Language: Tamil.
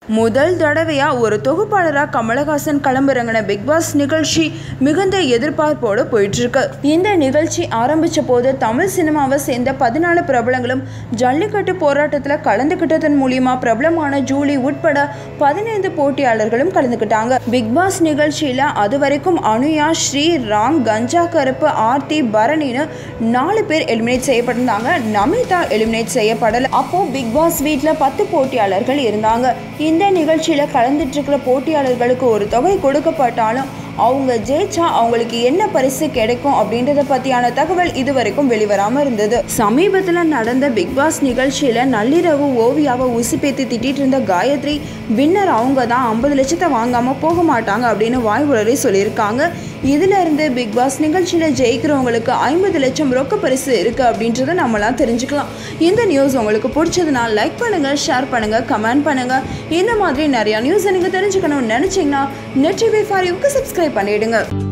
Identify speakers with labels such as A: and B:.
A: முதல் தடவையா ஒரு தொகுப்பாளரா கமலஹாசன் களமிறங்கின பிக் பாஸ் நிகழ்ச்சி மிகுந்த எதிர்பார்ப்போடு போயிட்டு இருக்கு இந்த நிகழ்ச்சி ஆரம்பிச்ச போது தமிழ் சினிமாவை சேர்ந்த பதினாலு பிரபலங்களும் ஜல்லிக்கட்டு போராட்டத்தில் கலந்துக்கிட்டதன் மூலியமா பிரபலமான ஜூலி உட்பட பதினைந்து போட்டியாளர்களும் கலந்துக்கிட்டாங்க பிக் பாஸ் நிகழ்ச்சியில அது வரைக்கும் அனுயா ஸ்ரீ ராம் கஞ்சா கருப்பு ஆர்த்தி பரணின்னு நாலு பேர் எலிமினேட் செய்யப்பட்டிருந்தாங்க நமிதா எலிமினேட் செய்யப்படல அப்போ பிக் பாஸ் வீட்டில் பத்து போட்டியாளர்கள் இருந்தாங்க இந்த நிகழ்ச்சியில் கலந்துட்டு இருக்கிற போட்டியாளர்களுக்கு ஒரு தொகை கொடுக்கப்பட்டாலும் அவங்க ஜெயிச்சா அவங்களுக்கு என்ன பரிசு கிடைக்கும் அப்படின்றத பற்றியான தகவல் இதுவரைக்கும் வெளிவராமல் இருந்தது சமீபத்தில் நடந்த பிக் பாஸ் நிகழ்ச்சியில் நள்ளிரவு ஓவியாவை உசுப்பேத்தி திட்டிட்டு இருந்த காயத்ரி வின்னர் அவங்க தான் ஐம்பது லட்சத்தை வாங்காமல் போக மாட்டாங்க அப்படின்னு வாய் உளறி சொல்லியிருக்காங்க இதுல இருந்து பிக் பாஸ் நிகழ்ச்சியில் ஜெயிக்கிறவங்களுக்கு ஐம்பது லட்சம் ரொக்க பரிசு இருக்கு அப்படின்றத நம்மளாம் தெரிஞ்சுக்கலாம் இந்த நியூஸ் உங்களுக்கு பிடிச்சதுன்னா லைக் பண்ணுங்க ஷேர் பண்ணுங்க கமெண்ட் பண்ணுங்க இந்த மாதிரி நிறைய நியூஸை நீங்கள் தெரிஞ்சுக்கணும்னு நினச்சிங்கன்னா நெட் டிவி ஃபார் யூக்கு சப்ஸ்கிரைப் பண்ணிடுங்க